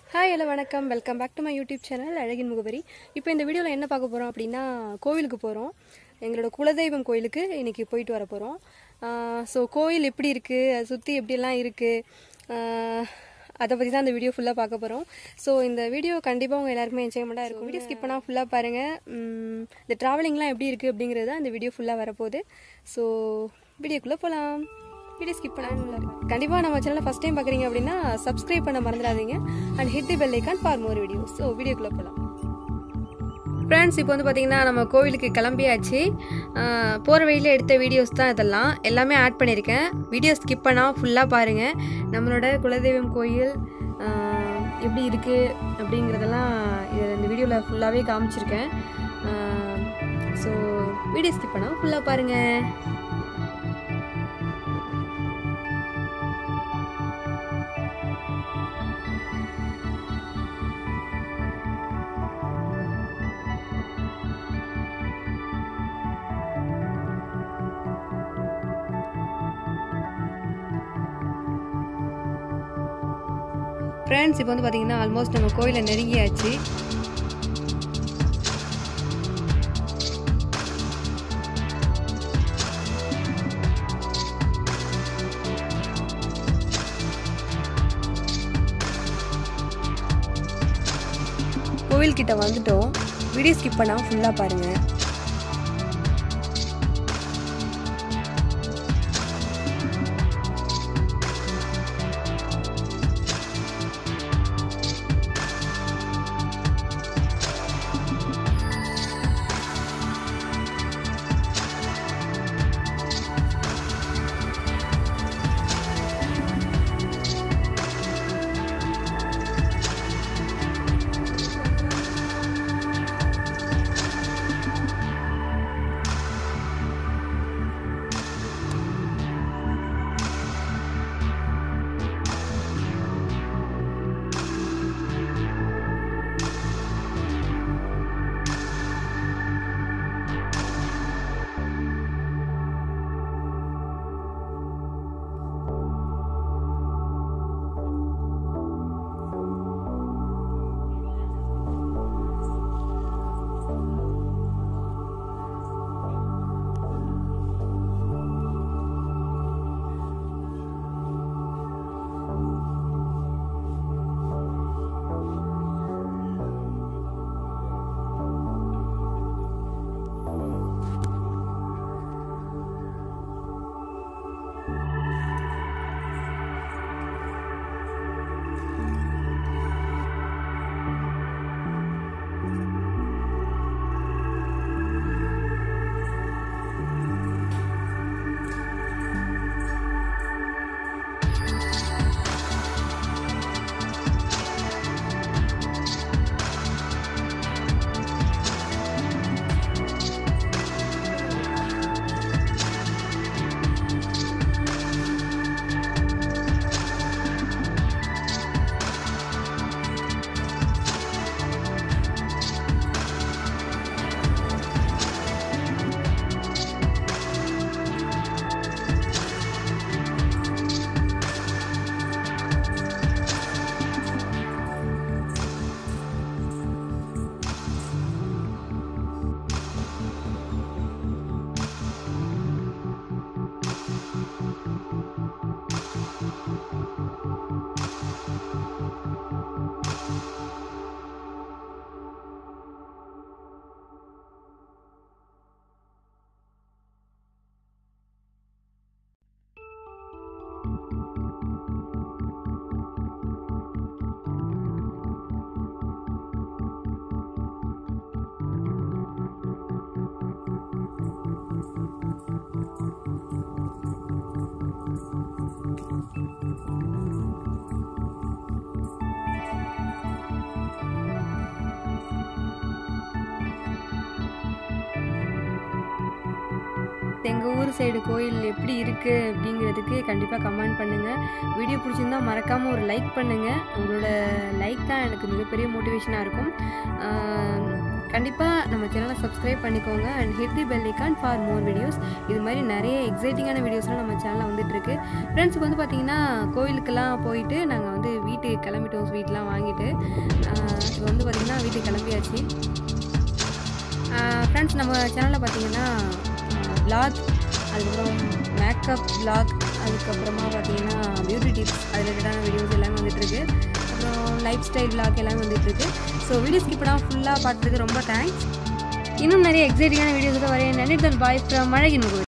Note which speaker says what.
Speaker 1: hi hello வணக்கம் welcome back to my YouTube channel அழகின் முகவரி இப்போ இந்த வீடியோவில் என்ன பார்க்க போகிறோம் அப்படின்னா கோவிலுக்கு போகிறோம் எங்களோட குலதெய்வம் கோயிலுக்கு இன்னைக்கு போயிட்டு வர போகிறோம் ஸோ கோயில் எப்படி இருக்குது அதை சுற்றி எப்படியெல்லாம் இருக்குது அதை பற்றி தான் இந்த வீடியோ ஃபுல்லாக பார்க்க போகிறோம் ஸோ இந்த வீடியோ கண்டிப்பாக உங்கள் எல்லாருக்குமே என்ஜாய்மெண்ட்டாக இருக்கும் வீடியோ ஸ்கிப் பண்ணால் ஃபுல்லாக பாருங்கள் உம், இந்த ட்ராவலிங்லாம் எப்படி இருக்குது அப்படிங்கிறது தான் இந்த வீடியோ ஃபுல்லாக வரப்போகுது ஸோ வீடியோக்குள்ளே போகலாம் வீடியோ ஸ்கிப் பண்ண கண்டிப்பாக நம்ம சேனலை ஃபஸ்ட் டைம் பார்க்குறீங்க அப்படின்னா சப்ஸ்கிரைப் பண்ண மறந்துடாதீங்க and hit the bell icon for more video so வீடியோக்குள்ளே போகலாம் ஃப்ரெண்ட்ஸ் இப்போ வந்து பார்த்தீங்கன்னா நம்ம கோவிலுக்கு கிளம்பியாச்சு போகிற வழியில் எடுத்த வீடியோஸ் தான் இதெல்லாம் எல்லாமே ஆட் பண்ணியிருக்கேன் வீடியோ ஸ்கிப் பண்ணால் ஃபுல்லாக பாருங்கள் நம்மளோட குலதெய்வம் கோயில் ஆஹ், எப்படி இருக்குது அப்படிங்கிறதெல்லாம் இது இந்த வீடியோவில் ஃபுல்லாகவே காமிச்சிருக்கேன் ஸோ வீடியோ ஸ்கிப் பண்ணால் ஃபுல்லாக பாருங்கள் ஃப்ரெண்ட்ஸ் இப்போ வந்து பார்த்தீங்கன்னா ஆல்மோஸ்ட் நம்ம கோயிலை நெருங்கியாச்சு கோவில்கிட்ட வந்துட்டோம் வீடியோ ஸ்கிப் பண்ணாமல் ஃபுல்லாக பாருங்கள் எங்கள் ஊர் சைடு கோயில் எப்படி இருக்குது அப்படிங்கிறதுக்கு கண்டிப்பாக கமெண்ட் பண்ணுங்கள் வீடியோ பிடிச்சிருந்தா மறக்காமல் ஒரு லைக் பண்ணுங்கள் உங்களோட லைக் தான் எனக்கு மிகப்பெரிய மோட்டிவேஷனாக இருக்கும் ஆஹ் கண்டிப்பாக நம்ம சேனலை சப்ஸ்கிரைப் பண்ணிக்கோங்க and hit the bell icon for more videos இது மாதிரி நிறைய எக்ஸைட்டிங்கான வீடியோஸ்லாம் நம்ம சேனலில் வந்துட்டுருக்கு ஃப்ரெண்ட்ஸுக்கு வந்து பார்த்திங்கன்னா கோயிலுக்கெல்லாம் போயிட்டு நாங்கள் வந்து வீட்டுக்கு கிளம்பிட்டோம் ஸ்வீட்லாம் வாங்கிட்டு இப்போ வந்து பார்த்திங்கன்னா வீட்டுக்கு கிளம்பியாச்சு ஃப்ரெண்ட்ஸ் நம்ம சேனலில் பார்த்தீங்கன்னா vlog அதுக்கப்புறம் மேக்கப் vlog அதுக்கப்புறமா பார்த்தீங்கன்னா பியூட்டி டிப்ஸ் அது ரிலேட்டடான வீடியோஸ் எல்லாமே வந்துட்டுருக்கு அப்புறம் லைஃப் ஸ்டைல் vlog எல்லாமே வந்துட்டுருக்கு ஸோ வீடியோ ஸ்கிப் பண்ணாமல் ஃபுல்லாக பார்த்துருக்கு ரொம்ப தேங்க்ஸ் இன்னும் நிறைய எக்ஸைட்டிங்கான வீடியோஸோட வரேன் நன்றி பாய் ஃப்ரம் அழகின் முகவரி